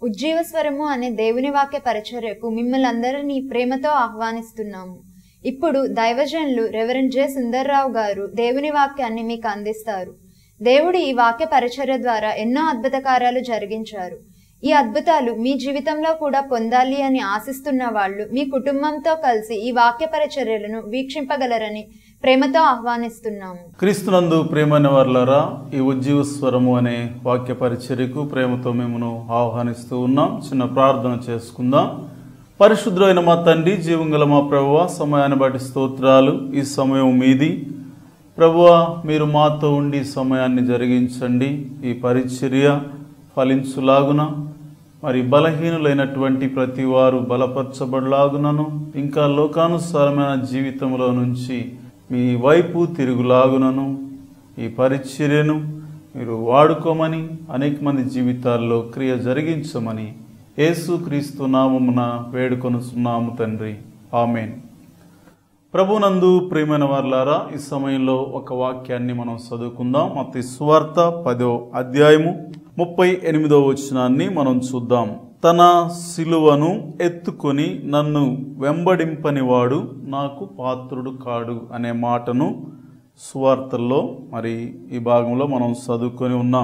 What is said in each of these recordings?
ఉజ్జీవస్వరము అనే దేవుని వాక్య పరిచర్యకు మిమ్మల్ని అందరినీ ప్రేమతో ఆహ్వానిస్తున్నాము ఇప్పుడు దైవజనులు రెవరెండ్ జె సుందర్రావు గారు దేవుని వాక్యాన్ని మీకు అందిస్తారు దేవుడు ఈ వాక్య పరిచర్య ద్వారా ఎన్నో అద్భుత కార్యాలు జరిగించారు ఈ అద్భుతాలు మీ జీవితంలో కూడా పొందాలి అని ఆశిస్తున్న వాళ్ళు మీ కుటుంబంతో కలిసి ఈ వాక్య పరిచర్యలను వీక్షింపగలరని ప్రేమతో ఆహ్వానిస్తున్నాము క్రీస్తునందు ప్రేమైన వర్లరా ఈ ఉజ్జీవ స్వరము అనే వాక్య పరిచర్యకు ప్రేమతో మేమును ఆహ్వానిస్తూ ఉన్నాం చిన్న ప్రార్థన చేసుకుందాం పరిశుద్ధమైన మా తండ్రి జీవంగల మా ప్రభువ సమయాన్ని బట్టి స్తోత్రాలు ఈ సమయం మీది ప్రభువ మీరు మాతో ఉండి ఈ సమయాన్ని జరిగించండి ఈ పరిచర్య ఫలించులాగున మరి బలహీనులైనటువంటి ప్రతి వారు బలపరచబడలాగునను ఇంకా లోకానుసారమైన జీవితంలో నుంచి మీ వైపు తిరుగులాగునను ఈ పరిచర్యను మీరు వాడుకోమని అనేక మంది జీవితాల్లో క్రియ జరిగించమని యేసుక్రీస్తు నామమున వేడుకొనుచున్నాము తండ్రి ఆమెన్ ప్రభునందు ప్రియమైన వార్లారా ఈ సమయంలో ఒక వాక్యాన్ని మనం చదువుకుందాం మత్తి సువార్త పదో అధ్యాయము ముప్పై ఎనిమిదో వచనాన్ని మనం చూద్దాం తన సిలువను ఎత్తుకొని నన్ను వెంబడింపని వాడు నాకు పాత్రుడు కాడు అనే మాటను సువార్తల్లో మరి ఈ భాగంలో మనం చదువుకొని ఉన్నాం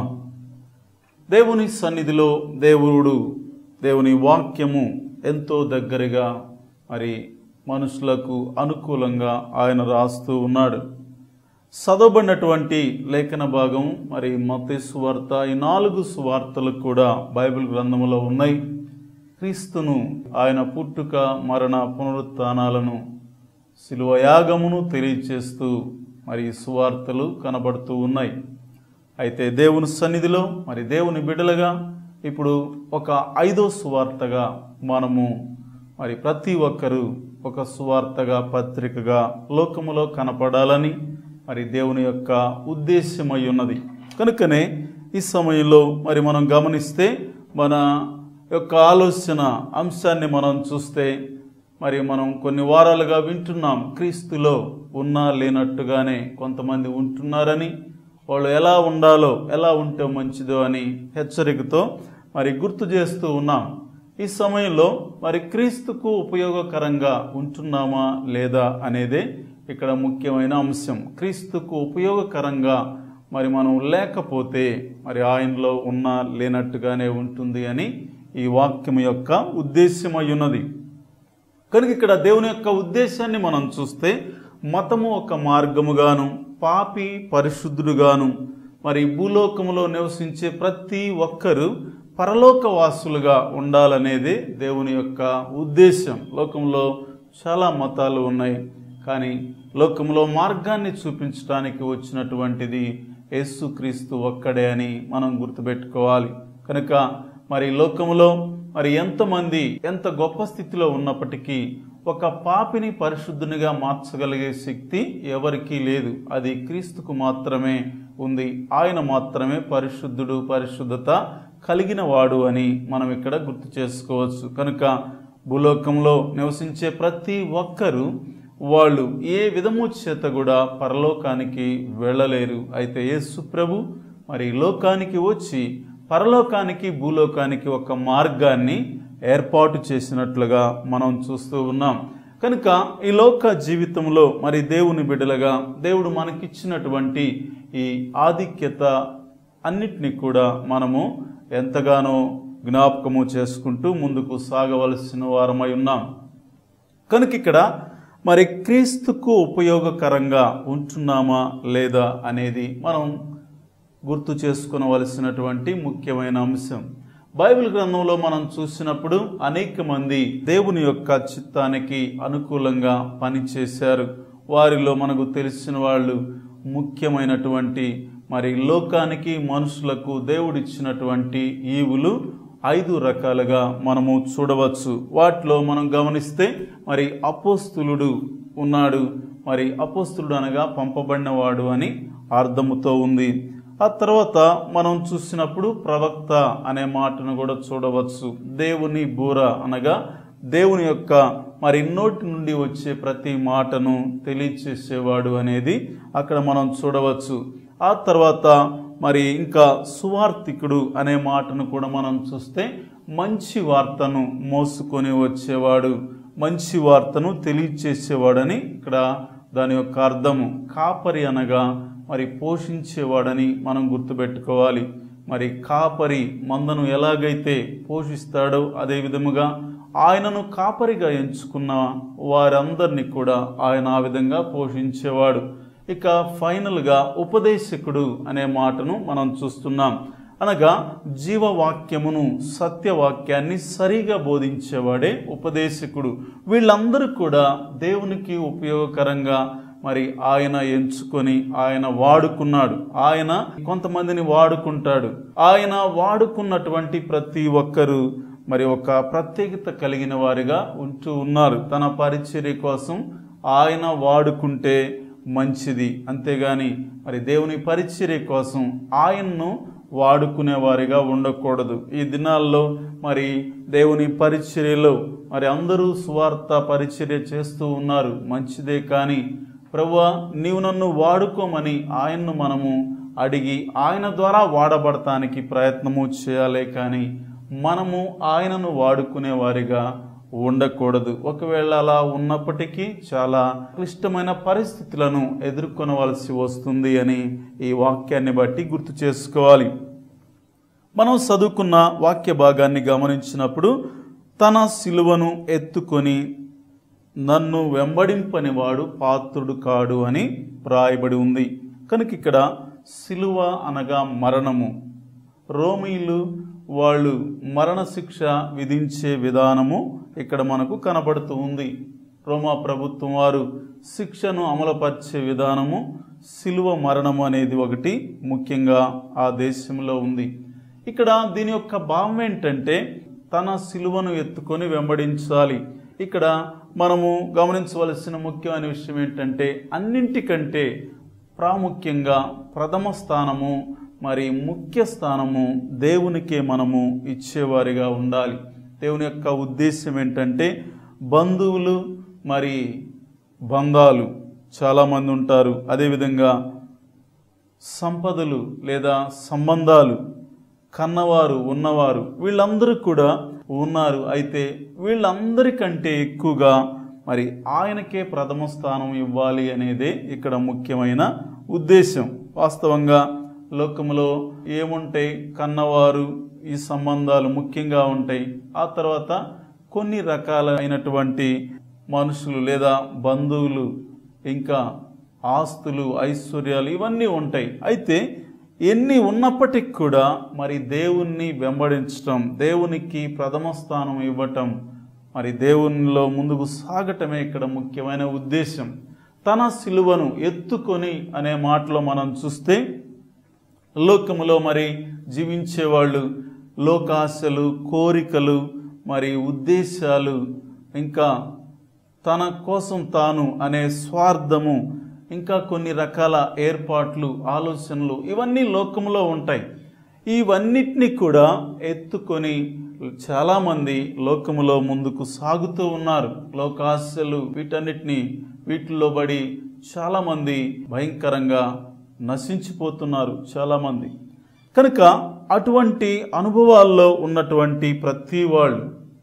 దేవుని సన్నిధిలో దేవుడు దేవుని వాక్యము ఎంతో దగ్గరగా మరి మనుషులకు అనుకూలంగా ఆయన రాస్తూ ఉన్నాడు చదవబడినటువంటి లేఖన భాగం మరి మత సువార్త ఈ నాలుగు సువార్తలు కూడా బైబిల్ గ్రంథంలో ఉన్నాయి క్రీస్తును ఆయన పుట్టుక మరణ పునరుత్నాలను శిలువ యాగమును తెలియచేస్తూ మరి ఈ సువార్తలు కనబడుతూ ఉన్నాయి అయితే దేవుని సన్నిధిలో మరి దేవుని బిడ్డలుగా ఇప్పుడు ఒక ఐదో సువార్తగా మనము మరి ప్రతి ఒక్కరూ ఒక సువార్తగా పత్రికగా లోకములో కనపడాలని మరి దేవుని యొక్క ఉద్దేశమై ఉన్నది కనుకనే ఈ సమయంలో మరి మనం గమనిస్తే మన యొక్క ఆలోచన అంశాన్ని మనం చూస్తే మరి మనం కొన్ని వారాలుగా వింటున్నాం క్రీస్తులో ఉన్నా లేనట్టుగానే కొంతమంది ఉంటున్నారని వాళ్ళు ఎలా ఉండాలో ఎలా ఉంటే మంచిదో అని హెచ్చరికతో మరి గుర్తు చేస్తూ ఉన్నాం ఈ సమయంలో మరి క్రీస్తుకు ఉపయోగకరంగా ఉంటున్నామా లేదా అనేదే ఇక్కడ ముఖ్యమైన అంశం క్రీస్తుకు ఉపయోగకరంగా మరి మనం లేకపోతే మరి ఆయనలో ఉన్నా లేనట్టుగానే ఉంటుంది అని ఈ వాక్యం యొక్క ఉద్దేశమై ఉన్నది కనుక ఇక్కడ దేవుని యొక్క ఉద్దేశాన్ని మనం చూస్తే మతము ఒక మార్గముగాను పాపి పరిశుద్ధుడుగాను మరి భూలోకములో నివసించే ప్రతి ఒక్కరూ పరలోకవాసులుగా ఉండాలనేది దేవుని యొక్క ఉద్దేశం లోకంలో చాలా మతాలు ఉన్నాయి కానీ లోకంలో మార్గాన్ని చూపించడానికి వచ్చినటువంటిది యేసుక్రీస్తు ఒక్కడే అని మనం గుర్తుపెట్టుకోవాలి కనుక మరి లోకములో మరి ఎంతమంది ఎంత గొప్ప స్థితిలో ఉన్నప్పటికీ ఒక పాపిని పరిశుద్ధునిగా మార్చగలిగే శక్తి ఎవరికీ లేదు అది క్రీస్తుకు మాత్రమే ఉంది ఆయన మాత్రమే పరిశుద్ధుడు పరిశుద్ధత కలిగిన వాడు అని మనం ఇక్కడ గుర్తు చేసుకోవచ్చు కనుక భూలోకంలో నివసించే ప్రతి ఒక్కరూ వాళ్ళు ఏ విధము చేత కూడా పరలోకానికి వెళ్ళలేరు అయితే యేసు ప్రభు మరి లోకానికి వచ్చి పరలోకానికి భూలోకానికి ఒక మార్గాన్ని ఏర్పాటు చేసినట్లుగా మనం చూస్తూ ఉన్నాం కనుక ఈ లోక జీవితంలో మరి దేవుని బిడ్డలుగా దేవుడు మనకిచ్చినటువంటి ఈ ఆధిక్యత అన్నిటినీ కూడా మనము ఎంతగానో జ్ఞాపకము చేసుకుంటూ ముందుకు సాగవలసిన వారమై ఉన్నాం కనుక ఇక్కడ మరి క్రీస్తుకు ఉపయోగకరంగా ఉంటున్నామా లేదా అనేది మనం గుర్తు చేసుకునవలసినటువంటి ముఖ్యమైన అంశం బైబిల్ గ్రంథంలో మనం చూసినప్పుడు అనేక మంది దేవుని యొక్క చిత్తానికి అనుకూలంగా పనిచేశారు వారిలో మనకు తెలిసిన వాళ్ళు ముఖ్యమైనటువంటి మరి లోకానికి మనుషులకు దేవుడిచ్చినటువంటి ఈవులు ఐదు రకాలుగా మనము చూడవచ్చు వాటిలో మనం గమనిస్తే మరి అపోస్తులుడు ఉన్నాడు మరి అపోస్తులుడు అనగా పంపబడినవాడు అని అర్థముతో ఉంది ఆ తర్వాత మనం చూసినప్పుడు ప్రవక్త అనే మాటను కూడా చూడవచ్చు దేవుని బూర అనగా దేవుని యొక్క మరి నోటి నుండి వచ్చే ప్రతి మాటను తెలియచేసేవాడు అనేది అక్కడ మనం చూడవచ్చు ఆ తర్వాత మరి ఇంకా సువార్థికుడు అనే మాటను కూడా మనం చూస్తే మంచి వార్తను మోసుకొని వచ్చేవాడు మంచి వార్తను తెలియచేసేవాడని ఇక్కడ దాని యొక్క అర్థము కాపరి అనగా మరి పోషించేవాడని మనం గుర్తుపెట్టుకోవాలి మరి కాపరి మందను ఎలాగైతే పోషిస్తాడో అదే విధముగా ఆయనను కాపరిగా ఎంచుకున్న వారందరినీ కూడా ఆయన ఆ విధంగా పోషించేవాడు ఇక ఫైనల్గా ఉపదేశకుడు అనే మాటను మనం చూస్తున్నాం అనగా జీవవాక్యమును సత్యవాక్యాన్ని సరిగా బోధించేవాడే ఉపదేశకుడు వీళ్ళందరూ కూడా దేవునికి ఉపయోగకరంగా మరి ఆయన ఎంచుకొని ఆయన వాడుకున్నాడు ఆయన కొంతమందిని వాడుకుంటాడు ఆయన వాడుకున్నటువంటి ప్రతి ఒక్కరూ మరి ఒక ప్రత్యేకత కలిగిన వారిగా ఉంటూ ఉన్నారు తన పరిచర్య కోసం ఆయన వాడుకుంటే మంచిది అంతేగాని మరి దేవుని పరిచర్య కోసం ఆయన్ను వాడుకునే వారిగా ఉండకూడదు ఈ దినాల్లో మరి దేవుని పరిచర్యలో మరి అందరూ స్వార్థ పరిచర్య చేస్తూ ఉన్నారు మంచిదే కానీ ప్రభువా నీవు నన్ను వాడుకోమని ఆయన్ను మనము అడిగి ఆయన ద్వారా వాడబడటానికి ప్రయత్నము చేయాలే కానీ మనము ఆయనను వాడుకునే వారిగా ఉండకూడదు ఒకవేళ అలా ఉన్నప్పటికీ చాలా క్లిష్టమైన పరిస్థితులను ఎదుర్కొనవలసి వస్తుంది అని ఈ వాక్యాన్ని బట్టి గుర్తు చేసుకోవాలి మనం చదువుకున్న వాక్య భాగాన్ని గమనించినప్పుడు తన సిలువను ఎత్తుకొని నన్ను వెంబడింపనివాడు పాత్రుడు కాడు అని వ్రాయబడి ఉంది కనుక ఇక్కడ సిలువ అనగా మరణము రోమీలు వాళ్ళు మరణశిక్ష విధించే విధానము ఇక్కడ మనకు కనబడుతూ ఉంది రోమా ప్రభుత్వం వారు శిక్షను అమలుపరిచే విధానము సిలువ మరణము అనేది ఒకటి ముఖ్యంగా ఆ దేశంలో ఉంది ఇక్కడ దీని యొక్క భావం ఏంటంటే తన సిలువను ఎత్తుకొని వెంబడించాలి ఇక్కడ మనము గమనించవలసిన ముఖ్యమైన విషయం ఏంటంటే అన్నింటికంటే ప్రాముఖ్యంగా ప్రథమ స్థానము మరి ముఖ్య స్థానము దేవునికే మనము ఇచ్చేవారిగా ఉండాలి దేవుని యొక్క ఉద్దేశం ఏంటంటే బంధువులు మరి బంధాలు చాలామంది ఉంటారు అదేవిధంగా సంపదలు లేదా సంబంధాలు కన్నవారు ఉన్నవారు వీళ్ళందరూ కూడా ఉన్నారు అయితే వీళ్ళందరికంటే ఎక్కువగా మరి ఆయనకే ప్రథమ స్థానం ఇవ్వాలి అనేదే ఇక్కడ ముఖ్యమైన ఉద్దేశం వాస్తవంగా లోకములో ఏముంటాయి కన్నవారు ఈ సంబంధాలు ముఖ్యంగా ఉంటాయి ఆ తర్వాత కొన్ని రకాలైనటువంటి మనుషులు లేదా బంధువులు ఇంకా ఆస్తులు ఐశ్వర్యాలు ఇవన్నీ ఉంటాయి అయితే ఎన్ని ఉన్నప్పటికి కూడా మరి దేవుణ్ణి వెంబడించటం దేవునికి ప్రథమ స్థానం ఇవ్వటం మరి దేవునిలో ముందుకు సాగటమే ఇక్కడ ముఖ్యమైన ఉద్దేశం తన సిలువను ఎత్తుకొని అనే మాటలో మనం చూస్తే లోకములో మరి జీవించేవాళ్ళు లోకాశలు కోరికలు మరి ఉద్దేశాలు ఇంకా తన కోసం తాను అనే స్వార్థము ఇంకా కొన్ని రకాల ఏర్పాట్లు ఆలోచనలు ఇవన్నీ లోకంలో ఉంటాయి ఇవన్నిటిని కూడా ఎత్తుకొని చాలామంది లోకములో ముందుకు సాగుతూ ఉన్నారు లోకాశలు వీటన్నిటిని వీటిల్లో పడి చాలామంది భయంకరంగా నశించిపోతున్నారు చాలామంది కనుక అటువంటి అనుభవాల్లో ఉన్నటువంటి ప్రతి వాళ్ళు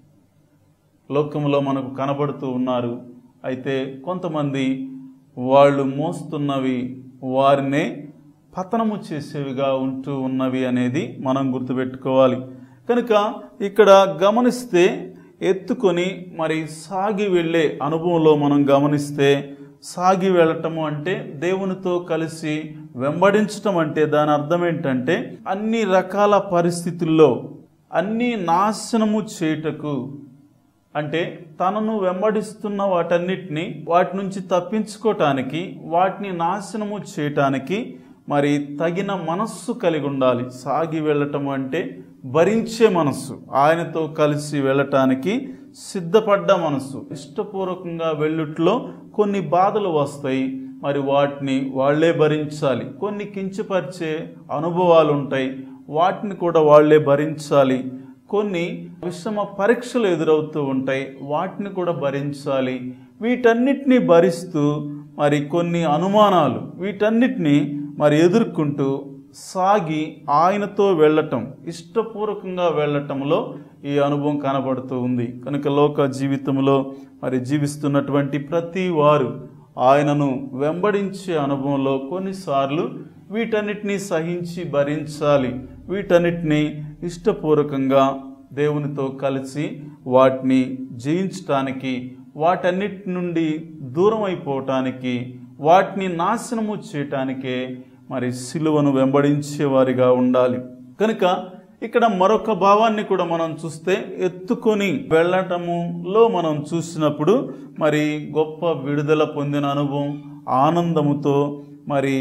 లోకంలో మనకు కనబడుతూ ఉన్నారు అయితే కొంతమంది వాళ్ళు మోస్తున్నవి వారినే పతనము చేసేవిగా ఉంటూ ఉన్నవి అనేది మనం గుర్తుపెట్టుకోవాలి కనుక ఇక్కడ గమనిస్తే ఎత్తుకొని మరి సాగి వెళ్ళే అనుభవంలో మనం గమనిస్తే సాగి వెళ్ళటము అంటే దేవునితో కలిసి వెంబడించటం అంటే దాని అర్థం ఏంటంటే అన్ని రకాల పరిస్థితుల్లో అన్ని నాశనము చేయుటకు అంటే తనను వెంబడిస్తున్న వాటన్నిటిని వాటి నుంచి తప్పించుకోవటానికి వాటిని నాశనము చేయటానికి మరి తగిన మనస్సు కలిగి ఉండాలి సాగి వెళ్ళటం అంటే భరించే మనస్సు ఆయనతో కలిసి వెళ్ళటానికి సిద్ధపడ్డ మనస్సు ఇష్టపూర్వకంగా వెళ్ళుట్లో కొన్ని బాధలు వస్తాయి మరి వాటిని వాళ్ళే భరించాలి కొన్ని కించపరిచే అనుభవాలు ఉంటాయి వాటిని కూడా వాళ్ళే భరించాలి కొన్ని విషమ పరీక్షలు ఎదురవుతూ ఉంటాయి వాటిని కూడా భరించాలి వీటన్నిటిని భరిస్తూ మరి కొన్ని అనుమానాలు వీటన్నిటిని మరి ఎదుర్కొంటూ సాగి ఆయనతో వెళ్ళటం ఇష్టపూర్వకంగా వెళ్ళటంలో ఈ అనుభవం కనబడుతూ ఉంది కనుక లోక జీవితంలో మరి జీవిస్తున్నటువంటి ప్రతి వారు ఆయనను వెంబడించే అనుభవంలో కొన్నిసార్లు వీటన్నిటినీ సహించి భరించాలి వీటన్నిటినీ ఇష్టపూర్వకంగా దేవునితో కలిసి వాటిని జయించటానికి వాటన్నిటి నుండి దూరం అయిపోవటానికి వాటిని నాశనము చేయటానికే మరి సిలువను వెంబడించే వారిగా ఉండాలి కనుక ఇక్కడ మరొక భావాన్ని కూడా మనం చూస్తే ఎత్తుకొని వెళ్ళటములో మనం చూసినప్పుడు మరి గొప్ప విడుదల పొందిన అనుభవం ఆనందముతో మరి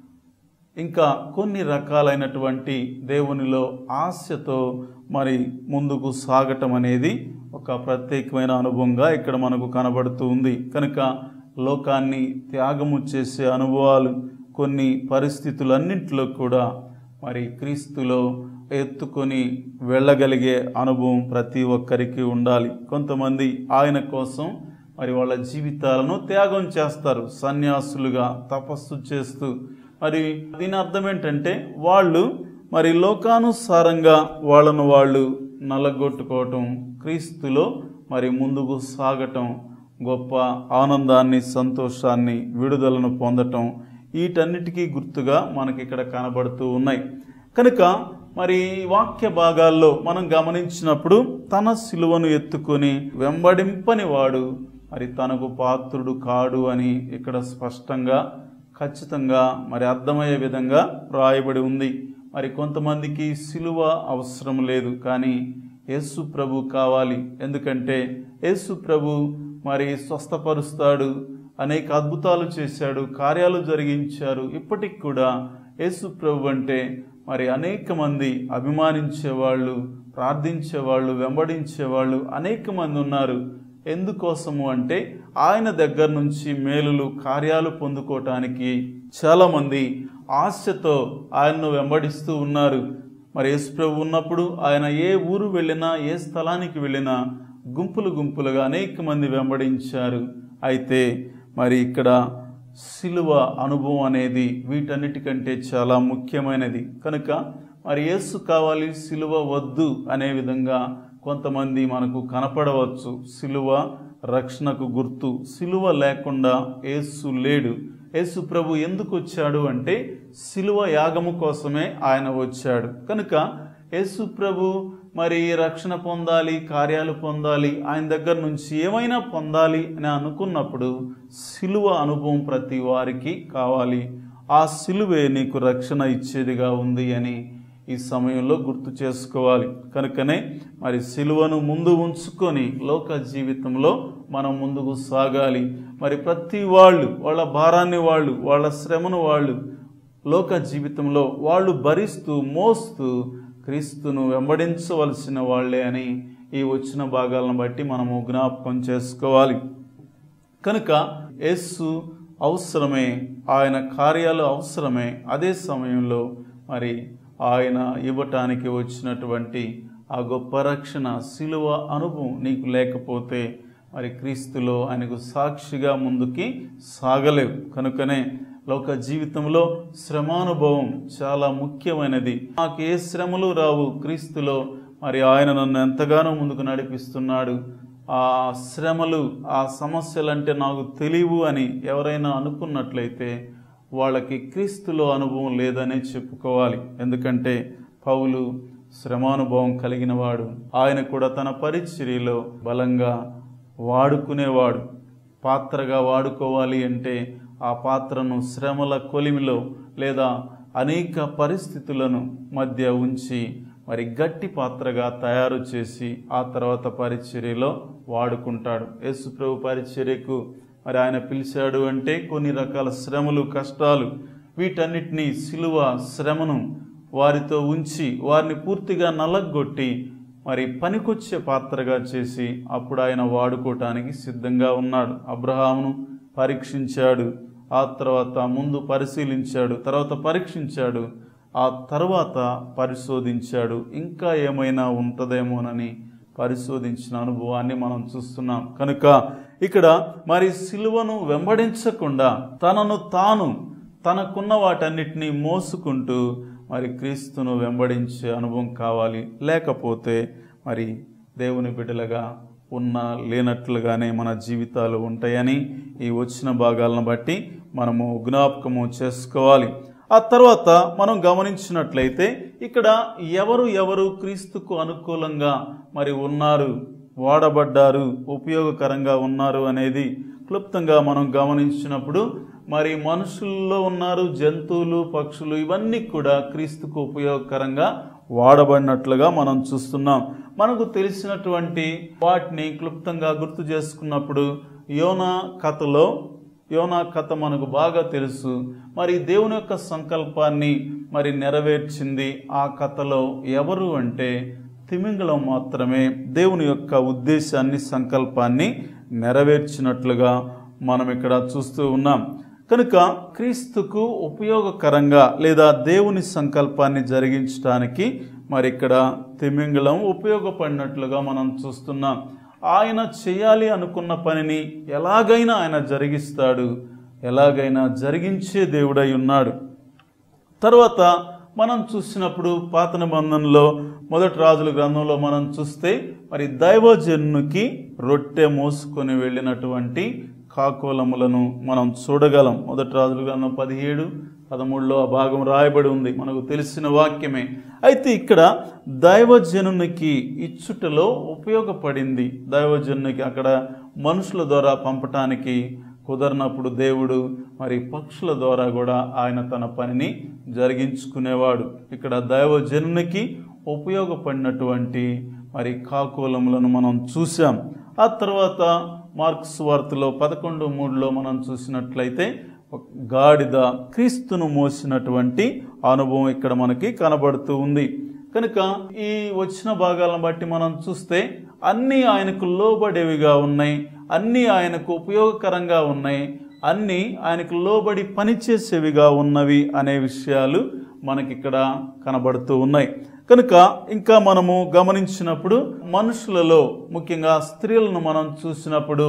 ఇంకా కొన్ని రకాలైనటువంటి దేవునిలో ఆశతో మరి ముందుకు సాగటం అనేది ఒక ప్రత్యేకమైన అనుభవంగా ఇక్కడ మనకు కనబడుతూ ఉంది కనుక లోకాన్ని త్యాగము చేసే అనుభవాలు కొన్ని పరిస్థితులన్నింటిలో కూడా మరి క్రీస్తులో ఎత్తుకొని వెళ్ళగలిగే అనుభవం ప్రతి ఒక్కరికి ఉండాలి కొంతమంది ఆయన కోసం మరి వాళ్ళ జీవితాలను త్యాగం చేస్తారు సన్యాసులుగా తపస్సు చేస్తూ మరి దీని అర్థం ఏంటంటే వాళ్ళు మరి లోకానుసారంగా వాళ్ళను వాళ్ళు నలగొట్టుకోవటం క్రీస్తులో మరి ముందుకు సాగటం గొప్ప ఆనందాన్ని సంతోషాన్ని విడుదలను పొందటం వీటన్నిటికీ గుర్తుగా మనకి ఇక్కడ కనబడుతూ ఉన్నాయి కనుక మరి ఈ వాక్య భాగాల్లో మనం గమనించినప్పుడు తన సిలువను ఎత్తుకొని వెంబడింపని వాడు మరి తనకు పాత్రుడు కాడు అని ఇక్కడ స్పష్టంగా ఖచ్చితంగా మరి అర్థమయ్యే విధంగా రాయబడి ఉంది మరి కొంతమందికి సిలువ అవసరం లేదు కానీ యేసు ప్రభు కావాలి ఎందుకంటే యేసు ప్రభు మరి స్వస్థపరుస్తాడు అనేక అద్భుతాలు చేశాడు కార్యాలు జరిగించారు ఇప్పటికి కూడా యేసు ప్రభు అంటే మరి అనేక మంది అభిమానించేవాళ్ళు ప్రార్థించేవాళ్ళు వెంబడించేవాళ్ళు అనేక మంది ఉన్నారు ఎందుకోసము అంటే ఆయన దగ్గర నుంచి మేలులు కార్యాలు పొందుకోవటానికి చాలామంది ఆశతో ఆయన్ను వెంబడిస్తూ ఉన్నారు మరి యేసుప్రభు ఉన్నప్పుడు ఆయన ఏ ఊరు వెళ్ళినా ఏ స్థలానికి వెళ్ళినా గుంపులు గుంపులుగా అనేక మంది వెంబడించారు అయితే మరి ఇక్కడ సిలువ అనుభవం అనేది వీటన్నిటికంటే చాలా ముఖ్యమైనది కనుక మరి యేసు కావాలి సిలువ వద్దు అనే విధంగా కొంతమంది మనకు కనపడవచ్చు సిలువ రక్షణకు గుర్తు సిలువ లేకుండా యేసు లేడు యేసు ప్రభు ఎందుకు వచ్చాడు అంటే సిలువ యాగము కోసమే ఆయన వచ్చాడు కనుక యేసు ప్రభు మరి రక్షణ పొందాలి కార్యాలు పొందాలి ఆయన దగ్గర నుంచి ఏమైనా పొందాలి అని అనుకున్నప్పుడు సిలువ అనుభవం ప్రతి వారికి కావాలి ఆ సిలువే నీకు రక్షణ ఇచ్చేదిగా ఉంది అని ఈ సమయంలో గుర్తు చేసుకోవాలి కనుకనే మరి సిలువను ముందు ఉంచుకొని లోక జీవితంలో మనం ముందుకు సాగాలి మరి ప్రతి వాళ్ళు వాళ్ళ భారాన్ని వాళ్ళు వాళ్ళ శ్రమను వాళ్ళు లోక జీవితంలో వాళ్ళు భరిస్తూ మోస్తూ క్రీస్తును వెంబడించవలసిన వాళ్ళే అని ఈ వచ్చిన భాగాలను బట్టి మనము జ్ఞాపకం చేసుకోవాలి కనుక యేసు అవసరమే ఆయన కార్యాలు అవసరమే అదే సమయంలో మరి ఆయన ఇవ్వటానికి వచ్చినటువంటి ఆ గొప్ప రక్షణ శిలువ అనుభవం నీకు లేకపోతే మరి క్రీస్తులో ఆయనకు సాక్షిగా ముందుకి సాగలేవు కనుకనే లోక జీవితంలో శ్రమానుభవం చాలా ముఖ్యమైనది నాకు ఏ శ్రమలు రావు క్రీస్తులో మరి ఆయన నన్ను ఎంతగానో ముందుకు నడిపిస్తున్నాడు ఆ శ్రమలు ఆ సమస్యలు అంటే నాకు తెలియవు అని ఎవరైనా అనుకున్నట్లయితే వాళ్ళకి క్రీస్తులో అనుభవం లేదనే చెప్పుకోవాలి ఎందుకంటే పౌలు శ్రమానుభవం కలిగిన వాడు ఆయన కూడా తన పరిచర్యలో బలంగా వాడుకునేవాడు పాత్రగా వాడుకోవాలి అంటే ఆ పాత్రను శ్రమల కొలిమిలో లేదా అనేక పరిస్థితులను మధ్య ఉంచి మరి గట్టి పాత్రగా తయారు చేసి ఆ తర్వాత పరిచర్యలో వాడుకుంటాడు యేసుప్రభు పరిచర్యకు మరి ఆయన పిలిచాడు అంటే కొన్ని రకాల శ్రమలు కష్టాలు వీటన్నిటినీ సిలువ శ్రమను వారితో ఉంచి వారిని పూర్తిగా నలగొట్టి మరి పనికొచ్చే పాత్రగా చేసి అప్పుడు ఆయన వాడుకోవటానికి సిద్ధంగా ఉన్నాడు అబ్రహామును పరీక్షించాడు ఆ తర్వాత ముందు పరిశీలించాడు తర్వాత పరీక్షించాడు ఆ తర్వాత పరిశోధించాడు ఇంకా ఏమైనా ఉంటుందేమోనని పరిశోధించిన అనుభవాన్ని మనం చూస్తున్నాం కనుక ఇక్కడ మరి సిలువను వెంబడించకుండా తనను తాను తనకున్న వాటన్నిటినీ మోసుకుంటూ మరి క్రీస్తును వెంబడించే అనుభవం కావాలి లేకపోతే మరి దేవుని బిడ్డలుగా ఉన్న లేనట్లుగానే మన జీవితాలు ఉంటాయని ఈ వచ్చిన భాగాలను బట్టి మనము జ్ఞాపకము చేసుకోవాలి ఆ తర్వాత మనం గమనించినట్లయితే ఇక్కడ ఎవరు ఎవరు క్రీస్తుకు అనుకూలంగా మరి ఉన్నారు వాడబడ్డారు ఉపయోగకరంగా ఉన్నారు అనేది క్లుప్తంగా మనం గమనించినప్పుడు మరి మనుషుల్లో ఉన్నారు జంతువులు పక్షులు ఇవన్నీ కూడా క్రీస్తుకు ఉపయోగకరంగా వాడబడినట్లుగా మనం చూస్తున్నాం మనకు తెలిసినటువంటి వాటిని క్లుప్తంగా గుర్తు చేసుకున్నప్పుడు యోనా కథలో యోనా కథ మనకు బాగా తెలుసు మరి దేవుని యొక్క సంకల్పాన్ని మరి నెరవేర్చింది ఆ కథలో ఎవరు అంటే తిమింగలం మాత్రమే దేవుని యొక్క ఉద్దేశాన్ని సంకల్పాన్ని నెరవేర్చినట్లుగా మనం ఇక్కడ చూస్తూ ఉన్నాం కనుక క్రీస్తుకు ఉపయోగకరంగా లేదా దేవుని సంకల్పాన్ని జరిగించడానికి మరి ఇక్కడ తిమింగలం ఉపయోగపడినట్లుగా మనం చూస్తున్నాం ఆయన చేయాలి అనుకున్న పనిని ఎలాగైనా ఆయన జరిగిస్తాడు ఎలాగైనా జరిగించే దేవుడై ఉన్నాడు తర్వాత మనం చూసినప్పుడు పాత నిబంధనలో మొదటి రాజుల గ్రంథంలో మనం చూస్తే మరి దైవజనునికి రొట్టె మోసుకొని వెళ్ళినటువంటి కాకోలములను మనం చూడగలం మొదటి రాజుల గ్రంథం పదిహేడు పదమూడులో ఆ భాగం రాయబడి ఉంది మనకు తెలిసిన వాక్యమే అయితే ఇక్కడ దైవజనునికి ఇచ్చుటలో ఉపయోగపడింది దైవజనునికి అక్కడ మనుషుల ద్వారా పంపటానికి కుదరనప్పుడు దేవుడు మరి పక్షుల ద్వారా కూడా ఆయన తన పనిని జరిగించుకునేవాడు ఇక్కడ దైవజనునికి ఉపయోగపడినటువంటి మరి కాకోలములను మనం చూసాం ఆ తర్వాత మార్క్స్ వార్తలో పదకొండు మూడులో మనం చూసినట్లయితే ఒక గాడిద క్రీస్తును మోసినటువంటి అనుభవం ఇక్కడ మనకి కనబడుతూ ఉంది కనుక ఈ వచ్చిన భాగాలను బట్టి మనం చూస్తే అన్నీ ఆయనకు లోబడేవిగా ఉన్నాయి అన్నీ ఆయనకు ఉపయోగకరంగా ఉన్నాయి అన్నీ ఆయనకు లోబడి పనిచేసేవిగా ఉన్నవి అనే విషయాలు మనకిక్కడ కనబడుతూ ఉన్నాయి కనుక ఇంకా మనము గమనించినప్పుడు మనుషులలో ముఖ్యంగా స్త్రీలను మనం చూసినప్పుడు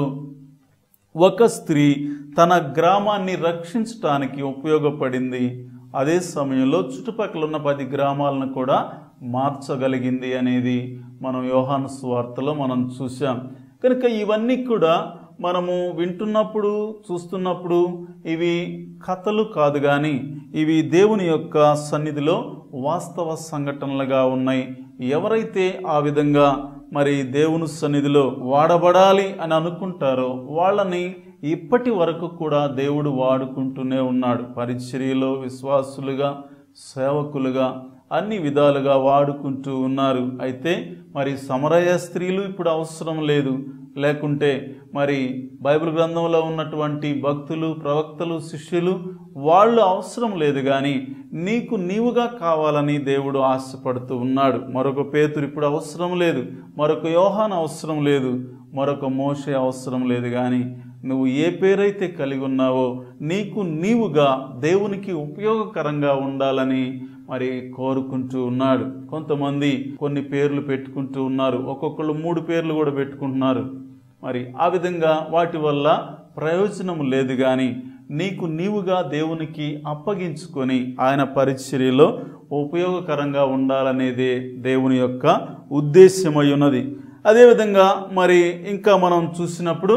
ఒక స్త్రీ తన గ్రామాన్ని రక్షించటానికి ఉపయోగపడింది అదే సమయంలో చుట్టుపక్కల ఉన్న పది గ్రామాలను కూడా మార్చగలిగింది అనేది మనం యోహాను స్వార్తలో మనం చూసాం కనుక ఇవన్నీ కూడా మనము వింటున్నప్పుడు చూస్తున్నప్పుడు ఇవి కథలు కాదు కానీ ఇవి దేవుని యొక్క సన్నిధిలో వాస్తవ సంఘటనలుగా ఉన్నాయి ఎవరైతే ఆ విధంగా మరి దేవుని సన్నిధిలో వాడబడాలి అని అనుకుంటారో వాళ్ళని ఇప్పటి వరకు కూడా దేవుడు వాడుకుంటూనే ఉన్నాడు పరిచర్యలో విశ్వాసులుగా సేవకులుగా అన్ని విధాలుగా వాడుకుంటూ ఉన్నారు అయితే మరి సమరయ స్త్రీలు ఇప్పుడు అవసరం లేదు లేకుంటే మరి బైబిల్ గ్రంథంలో ఉన్నటువంటి భక్తులు ప్రవక్తలు శిష్యులు వాళ్ళు అవసరం లేదు కానీ నీకు నీవుగా కావాలని దేవుడు ఆశపడుతూ ఉన్నాడు మరొక పేతురు ఇప్పుడు అవసరం లేదు మరొక యోహాన్ అవసరం లేదు మరొక మోషే అవసరం లేదు కానీ నువ్వు ఏ పేరైతే కలిగి ఉన్నావో నీకు నీవుగా దేవునికి ఉపయోగకరంగా ఉండాలని మరి కోరుకుంటూ ఉన్నాడు కొంతమంది కొన్ని పేర్లు పెట్టుకుంటూ ఉన్నారు ఒక్కొక్కళ్ళు మూడు పేర్లు కూడా పెట్టుకుంటున్నారు మరి ఆ విధంగా వాటి వల్ల ప్రయోజనం లేదు కానీ నీకు నీవుగా దేవునికి అప్పగించుకొని ఆయన పరిచర్యలో ఉపయోగకరంగా ఉండాలనేదే దేవుని యొక్క ఉద్దేశ్యమై ఉన్నది అదేవిధంగా మరి ఇంకా మనం చూసినప్పుడు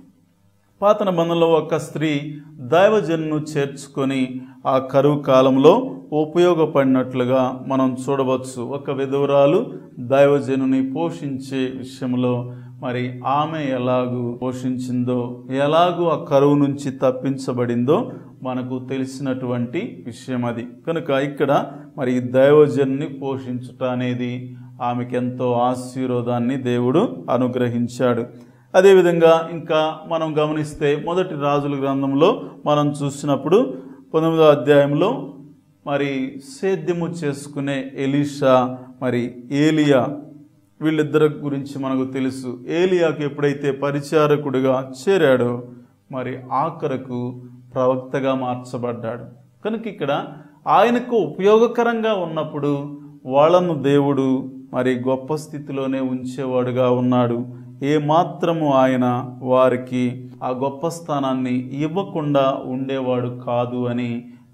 పాత నిబంధనలో ఒక స్త్రీ దైవజన్ను చేర్చుకొని ఆ కరువు కాలంలో ఉపయోగపడినట్లుగా మనం చూడవచ్చు ఒక విధవరాలు దైవజనుని పోషించే విషయంలో మరి ఆమె ఎలాగూ పోషించిందో ఎలాగూ ఆ కరువు నుంచి తప్పించబడిందో మనకు తెలిసినటువంటి విషయం అది కనుక ఇక్కడ మరి ఈ దైవజన్ని పోషించుట అనేది ఆమెకెంతో ఆశీర్వాదాన్ని దేవుడు అనుగ్రహించాడు అదేవిధంగా ఇంకా మనం గమనిస్తే మొదటి రాజుల గ్రంథంలో మనం చూసినప్పుడు పంతొమ్మిదో అధ్యాయంలో మరి సేద్యము చేసుకునే ఎలీషా మరి ఏలియా వీళ్ళిద్దరి గురించి మనకు తెలుసు ఏలియాకు ఎప్పుడైతే పరిచారకుడిగా చేరాడో మరి ఆఖరకు ప్రవక్తగా మార్చబడ్డాడు కనుక ఇక్కడ ఆయనకు ఉపయోగకరంగా ఉన్నప్పుడు వాళ్ళను దేవుడు మరి గొప్ప స్థితిలోనే ఉంచేవాడుగా ఉన్నాడు ఏ మాత్రము ఆయన వారికి ఆ గొప్ప స్థానాన్ని ఇవ్వకుండా ఉండేవాడు కాదు అని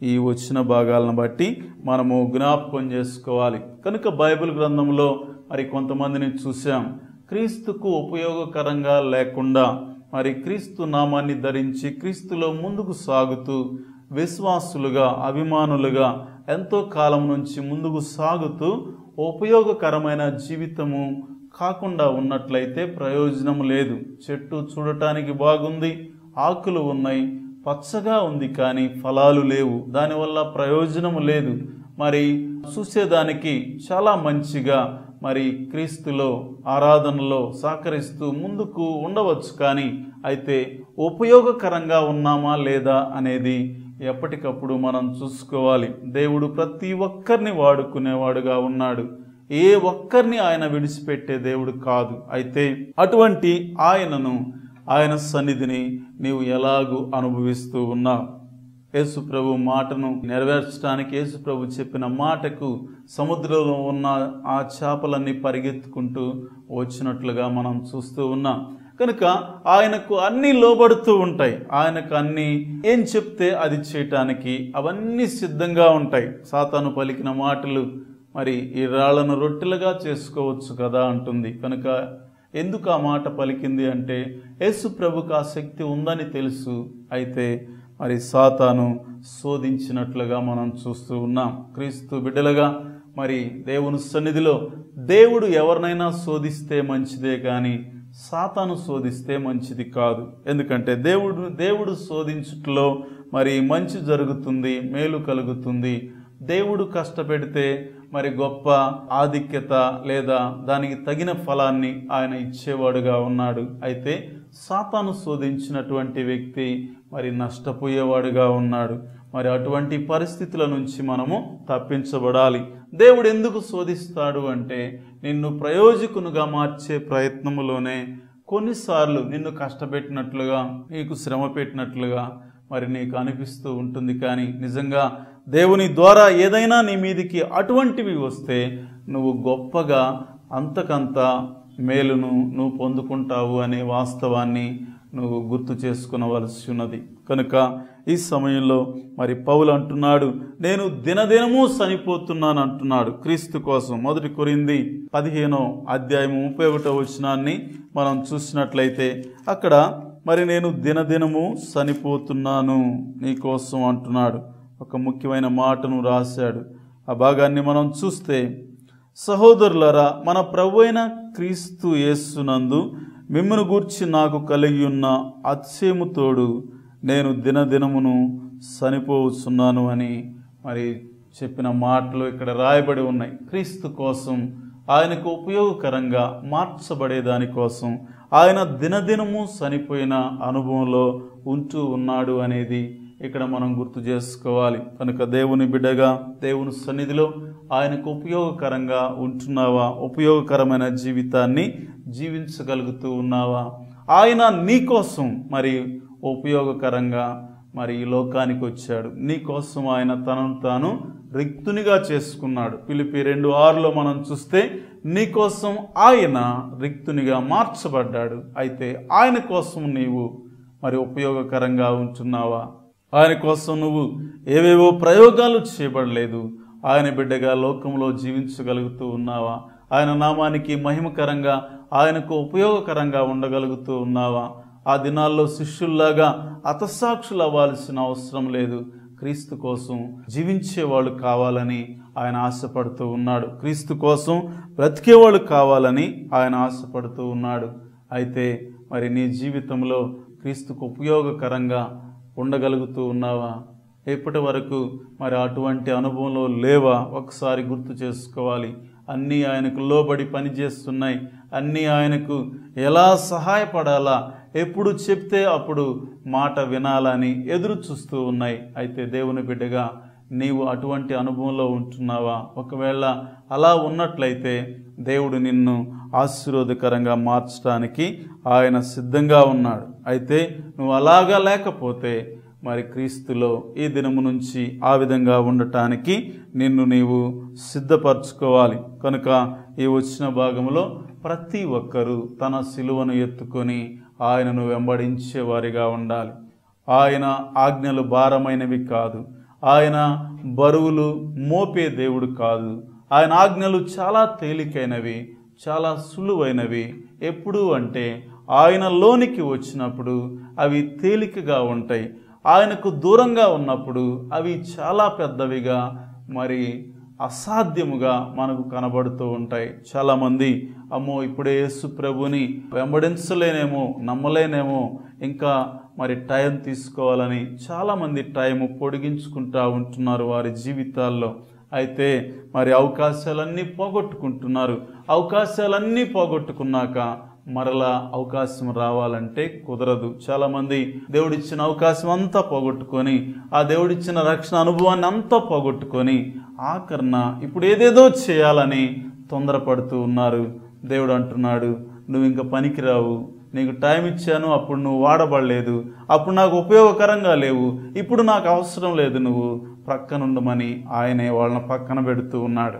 ఈ వచ్చిన భాగాలను బట్టి మనము జ్ఞాపకం చేసుకోవాలి కనుక బైబిల్ గ్రంథంలో మరి కొంతమందిని చూసాం క్రీస్తుకు ఉపయోగకరంగా లేకుండా మరి క్రీస్తు నామాన్ని ధరించి క్రీస్తులో ముందుకు సాగుతూ విశ్వాసులుగా అభిమానులుగా ఎంతో కాలం నుంచి ముందుకు సాగుతూ ఉపయోగకరమైన జీవితము కాకుండా ఉన్నట్లయితే ప్రయోజనం లేదు చెట్టు చూడటానికి బాగుంది ఆకులు ఉన్నాయి పచ్చగా ఉంది కానీ ఫలాలు లేవు దానివల్ల ప్రయోజనం లేదు మరి చూసేదానికి చాలా మంచిగా మరి క్రీస్తులో ఆరాధనలో సహకరిస్తూ ముందుకు ఉండవచ్చు కానీ అయితే ఉపయోగకరంగా ఉన్నామా లేదా అనేది ఎప్పటికప్పుడు మనం చూసుకోవాలి దేవుడు ప్రతి ఒక్కరిని వాడుకునేవాడుగా ఉన్నాడు ఏ ఒక్కరిని ఆయన విడిచిపెట్టే దేవుడు కాదు అయితే అటువంటి ఆయనను ఆయన సన్నిధిని నీవు ఎలాగూ అనుభవిస్తూ ఉన్నావు యేసు ప్రభు మాటను నెరవేర్చడానికి యేసు ప్రభు చెప్పిన మాటకు సముద్రంలో ఉన్న ఆ చేపలన్నీ పరిగెత్తుకుంటూ వచ్చినట్లుగా మనం చూస్తూ ఉన్నాం కనుక ఆయనకు అన్నీ లోబడుతూ ఉంటాయి ఆయనకు అన్నీ ఏం చెప్తే అది చేయటానికి అవన్నీ సిద్ధంగా ఉంటాయి సాతాను పలికిన మాటలు మరి ఈ రాళ్లను రొట్టెలుగా చేసుకోవచ్చు కదా అంటుంది కనుక ఎందుకు ఆ మాట పలికింది అంటే యేసు ప్రభుకు ఆ శక్తి ఉందని తెలుసు అయితే మరి సాతాను శోధించినట్లుగా మనం చూస్తూ ఉన్నాం క్రీస్తు బిడ్డలుగా మరి దేవుని సన్నిధిలో దేవుడు ఎవరినైనా శోధిస్తే మంచిదే కానీ సాతాను శోధిస్తే మంచిది కాదు ఎందుకంటే దేవుడు దేవుడు శోధించుట్లో మరి మంచి జరుగుతుంది మేలు కలుగుతుంది దేవుడు కష్టపెడితే మరి గొప్ప ఆధిక్యత లేదా దానికి తగిన ఫలాన్ని ఆయన ఇచ్చేవాడుగా ఉన్నాడు అయితే సాతాను శోధించినటువంటి వ్యక్తి మరి నష్టపోయేవాడుగా ఉన్నాడు మరి అటువంటి పరిస్థితుల నుంచి మనము తప్పించబడాలి దేవుడు ఎందుకు శోధిస్తాడు అంటే నిన్ను ప్రయోజకునుగా మార్చే ప్రయత్నములోనే కొన్నిసార్లు నిన్ను కష్టపెట్టినట్లుగా నీకు శ్రమ పెట్టినట్లుగా మరి నీకు అనిపిస్తూ ఉంటుంది కానీ నిజంగా దేవుని ద్వారా ఏదైనా నీ మీదికి అటువంటివి వస్తే నువ్వు గొప్పగా అంతకంత మేలును నువ్వు పొందుకుంటావు అనే వాస్తవాన్ని నువ్వు గుర్తు చేసుకునవలసి ఉన్నది కనుక ఈ సమయంలో మరి పౌలు అంటున్నాడు నేను దినదినము చనిపోతున్నాను అంటున్నాడు క్రీస్తు కోసం మొదటి కొరింది పదిహేనో అధ్యాయం ముప్పై ఒకటో వచనాన్ని మనం చూసినట్లయితే అక్కడ మరి నేను దినదినము చనిపోతున్నాను నీ కోసం అంటున్నాడు ఒక ముఖ్యమైన మాటను రాశాడు ఆ భాగాన్ని మనం చూస్తే సహోదరులరా మన ప్రభు అయిన క్రీస్తు యేస్సునందు మిమ్మను గూర్చి నాకు కలిగి ఉన్న అత్యముతోడు నేను దినదినమును చనిపోవచ్చున్నాను అని మరి చెప్పిన మాటలు ఇక్కడ రాయబడి ఉన్నాయి క్రీస్తు కోసం ఆయనకు ఉపయోగకరంగా మార్చబడే దానికోసం ఆయన దినదినము చనిపోయిన అనుభవంలో ఉంటూ ఉన్నాడు అనేది ఇక్కడ మనం గుర్తు చేసుకోవాలి కనుక దేవుని బిడ్డగా దేవుని సన్నిధిలో ఆయనకు ఉపయోగకరంగా ఉంటున్నావా ఉపయోగకరమైన జీవితాన్ని జీవించగలుగుతూ ఉన్నావా ఆయన నీకోసం మరి ఉపయోగకరంగా మరి ఈ లోకానికి వచ్చాడు నీకోసం ఆయన తనను తాను రిక్తునిగా చేసుకున్నాడు పిలిపి రెండు ఆరులో మనం చూస్తే నీకోసం ఆయన రిక్తునిగా మార్చబడ్డాడు అయితే ఆయన కోసం నీవు మరి ఉపయోగకరంగా ఉంటున్నావా ఆయన కోసం నువ్వు ఏవేవో ప్రయోగాలు చేయబడలేదు ఆయన బిడ్డగా లోకంలో జీవించగలుగుతూ ఉన్నావా ఆయన నామానికి మహిమకరంగా ఆయనకు ఉపయోగకరంగా ఉండగలుగుతూ ఉన్నావా ఆ దినాల్లో శిష్యుల్లాగా అతసాక్షులు అవ్వాల్సిన అవసరం లేదు క్రీస్తు కోసం జీవించేవాళ్ళు కావాలని ఆయన ఆశపడుతూ ఉన్నాడు క్రీస్తు కోసం బ్రతికేవాళ్ళు కావాలని ఆయన ఆశపడుతూ ఉన్నాడు అయితే మరి నీ జీవితంలో క్రీస్తుకు ఉపయోగకరంగా ఉండగలుగుతూ ఉన్నావా ఎప్పటి వరకు మరి అటువంటి అనుభవంలో లేవా ఒకసారి గుర్తు చేసుకోవాలి అన్నీ ఆయనకు లోబడి పనిచేస్తున్నాయి అన్నీ ఆయనకు ఎలా సహాయపడాలా ఎప్పుడు చెప్తే అప్పుడు మాట వినాలని ఎదురు చూస్తూ ఉన్నాయి అయితే దేవుని బిడ్డగా నీవు అటువంటి అనుభవంలో ఉంటున్నావా ఒకవేళ అలా ఉన్నట్లయితే దేవుడు నిన్ను ఆశీర్వాదకరంగా మార్చడానికి ఆయన సిద్ధంగా ఉన్నాడు అయితే నువ్వు అలాగా లేకపోతే మరి క్రీస్తులో ఈ దినము నుంచి ఆ విధంగా ఉండటానికి నిన్ను నీవు సిద్ధపరచుకోవాలి కనుక ఈ వచ్చిన భాగంలో ప్రతి ఒక్కరూ తన సిలువను ఎత్తుకొని ఆయనను వెంబడించే వారిగా ఉండాలి ఆయన ఆజ్ఞలు భారమైనవి కాదు ఆయన బరువులు మోపే దేవుడు కాదు ఆయన ఆజ్ఞలు చాలా తేలికైనవి చాలా సులువైనవి ఎప్పుడు అంటే ఆయన లోనికి వచ్చినప్పుడు అవి తేలికగా ఉంటాయి ఆయనకు దూరంగా ఉన్నప్పుడు అవి చాలా పెద్దవిగా మరి అసాధ్యముగా మనకు కనబడుతూ ఉంటాయి చాలామంది అమ్మో ఇప్పుడే యేసు ప్రభుని వెంబడించలేనేమో నమ్మలేనేమో ఇంకా మరి టైం తీసుకోవాలని చాలామంది టైం పొడిగించుకుంటా ఉంటున్నారు వారి జీవితాల్లో అయితే మరి అవకాశాలన్నీ పోగొట్టుకుంటున్నారు అవకాశాలన్నీ పోగొట్టుకున్నాక మరలా అవకాశం రావాలంటే కుదరదు చాలామంది దేవుడిచ్చిన అవకాశం అంతా పోగొట్టుకొని ఆ దేవుడిచ్చిన రక్షణ అనుభవాన్ని అంతా పోగొట్టుకొని ఆఖరణ ఇప్పుడు ఏదేదో చేయాలని తొందరపడుతూ ఉన్నారు దేవుడు అంటున్నాడు నువ్వు ఇంకా పనికిరావు నీకు టైం ఇచ్చాను అప్పుడు నువ్వు వాడబడలేదు అప్పుడు నాకు ఉపయోగకరంగా లేవు ఇప్పుడు నాకు అవసరం లేదు నువ్వు ప్రక్కనుండమని ఆయనే వాళ్ళని పక్కన పెడుతూ ఉన్నాడు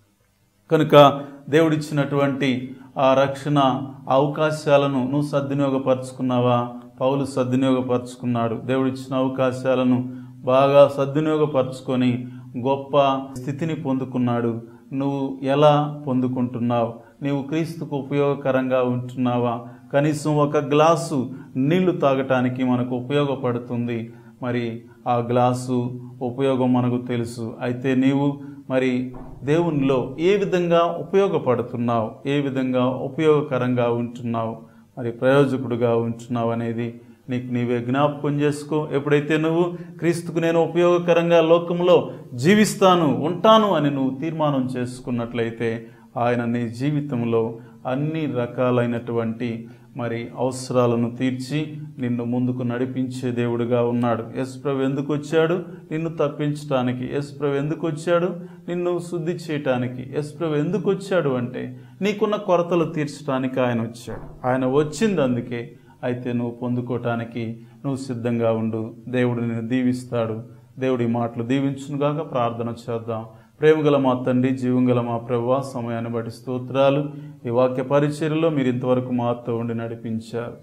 కనుక దేవుడిచ్చినటువంటి ఆ రక్షణ అవకాశాలను నువ్వు సద్వినియోగపరుచుకున్నావా పౌలు సద్వినియోగపరుచుకున్నాడు దేవుడిచ్చిన అవకాశాలను బాగా సద్వినియోగపరుచుకొని గొప్ప స్థితిని పొందుకున్నాడు నువ్వు ఎలా పొందుకుంటున్నావు నీవు క్రీస్తుకు ఉపయోగకరంగా ఉంటున్నావా కనీసం ఒక గ్లాసు నీళ్లు తాగటానికి మనకు ఉపయోగపడుతుంది మరి ఆ గ్లాసు ఉపయోగం మనకు తెలుసు అయితే నీవు మరి దేవునిలో ఏ విధంగా ఉపయోగపడుతున్నావు ఏ విధంగా ఉపయోగకరంగా ఉంటున్నావు మరి ప్రయోజకుడుగా ఉంటున్నావు అనేది నీకు నీవే జ్ఞాపకం చేసుకో ఎప్పుడైతే నువ్వు క్రీస్తుకు నేను ఉపయోగకరంగా లోకంలో జీవిస్తాను ఉంటాను అని నువ్వు తీర్మానం చేసుకున్నట్లయితే ఆయన నీ జీవితంలో అన్ని రకాలైనటువంటి మరి అవసరాలను తీర్చి నిన్ను ముందుకు నడిపించే దేవుడుగా ఉన్నాడు ఎస్ ప్రభు ఎందుకు వచ్చాడు నిన్ను తప్పించడానికి ఎస్ ప్రభు ఎందుకు వచ్చాడు నిన్ను శుద్ధి చేయటానికి ఎస్ ప్రభు ఎందుకు వచ్చాడు అంటే నీకున్న కొరతలు తీర్చడానికి ఆయన వచ్చాడు ఆయన వచ్చింది అందుకే అయితే నువ్వు పొందుకోవటానికి నువ్వు సిద్ధంగా ఉండు దేవుడు నిన్ను దీవిస్తాడు దేవుడి మాటలు దీవించునుగాక ప్రార్థన చేద్దాం ప్రేమగల మా తండ్రి జీవంగల మా ప్రభు సమయాన్ని బట్టి స్తోత్రాలు ఈ వాక్య పరిచర్యలో మీరు ఇంతవరకు మాతో ఉండి నడిపించారు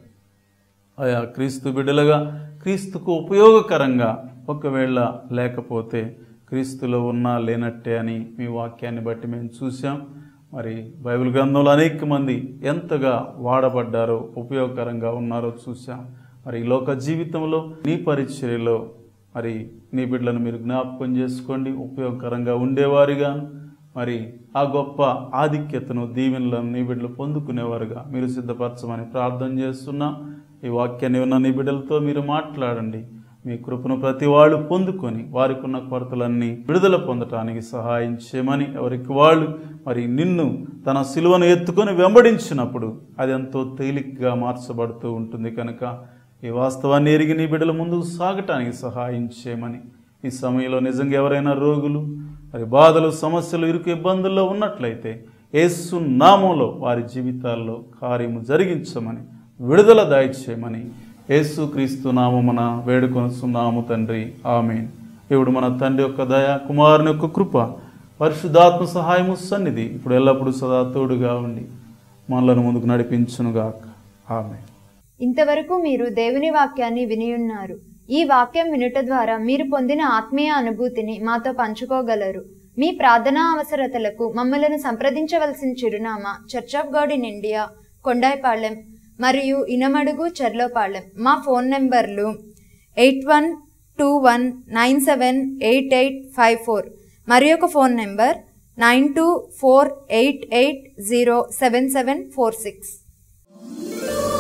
ఆయా క్రీస్తు బిడ్డలుగా క్రీస్తుకు ఉపయోగకరంగా ఒకవేళ లేకపోతే క్రీస్తులో ఉన్నా లేనట్టే అని మీ వాక్యాన్ని బట్టి మేము చూసాం మరి బైబిల్ గ్రంథంలో అనేక మంది ఎంతగా వాడబడ్డారో ఉపయోగకరంగా ఉన్నారో చూసాం మరి ఈ లోక జీవితంలో నీ పరిచర్యలో మరి నీ బిడ్డలను మీరు జ్ఞాపకం చేసుకోండి ఉపయోగకరంగా ఉండేవారిగాను మరి ఆ గొప్ప ఆధిక్యతను దీవెనలను నీ బిడ్డలు పొందుకునేవారుగా మీరు సిద్ధపరచమని ప్రార్థన చేస్తున్నాం ఈ వాక్యాన్ని ఉన్న నీ బిడ్డలతో మీరు మాట్లాడండి మీ కృపను ప్రతి వాళ్ళు పొందుకొని వారికి ఉన్న కొరతలన్నీ విడుదల పొందటానికి సహాయం చేయమని ఎవరికి వాళ్ళు మరి నిన్ను తన సిలువను ఎత్తుకొని వెంబడించినప్పుడు అది ఎంతో తేలికగా మార్చబడుతూ ఉంటుంది కనుక ఈ వాస్తవాన్ని ఎరిగి నీ బిడ్డల ముందుకు సాగటానికి సహాయం చేయమని ఈ సమయంలో నిజంగా ఎవరైనా రోగులు మరి బాధలు సమస్యలు ఇరుకు ఇబ్బందుల్లో ఉన్నట్లయితే యేసు నామంలో వారి జీవితాల్లో కార్యము జరిగించమని విడుదల దయచేయమని యేసు క్రీస్తు నామమున వేడుకొనుచున్నాము తండ్రి ఆమెన్ దేవుడు మన తండ్రి యొక్క దయ కుమారుని యొక్క కృప పరిశుద్ధాత్మ సహాయము సన్నిధి ఇప్పుడు ఎల్లప్పుడూ సదా తోడుగా ఉండి మనలను ముందుకు నడిపించునుగాక ఆమె ఇంతవరకు మీరు దేవుని వాక్యాన్ని వినియున్నారు ఈ వాక్యం వినుట ద్వారా మీరు పొందిన ఆత్మీయ అనుభూతిని మాతో పంచుకోగలరు మీ ప్రార్థనా అవసరతలకు మమ్మలను సంప్రదించవలసిన చిరునామా church of God in India Kondayipalem మరియు ఇనమడుగు చెర్లోపాళెం మా ఫోన్ నెంబర్లు eight one two one nine seven eight eight five four మరి ఒక phone number nine two four eight eight zero seven seven four six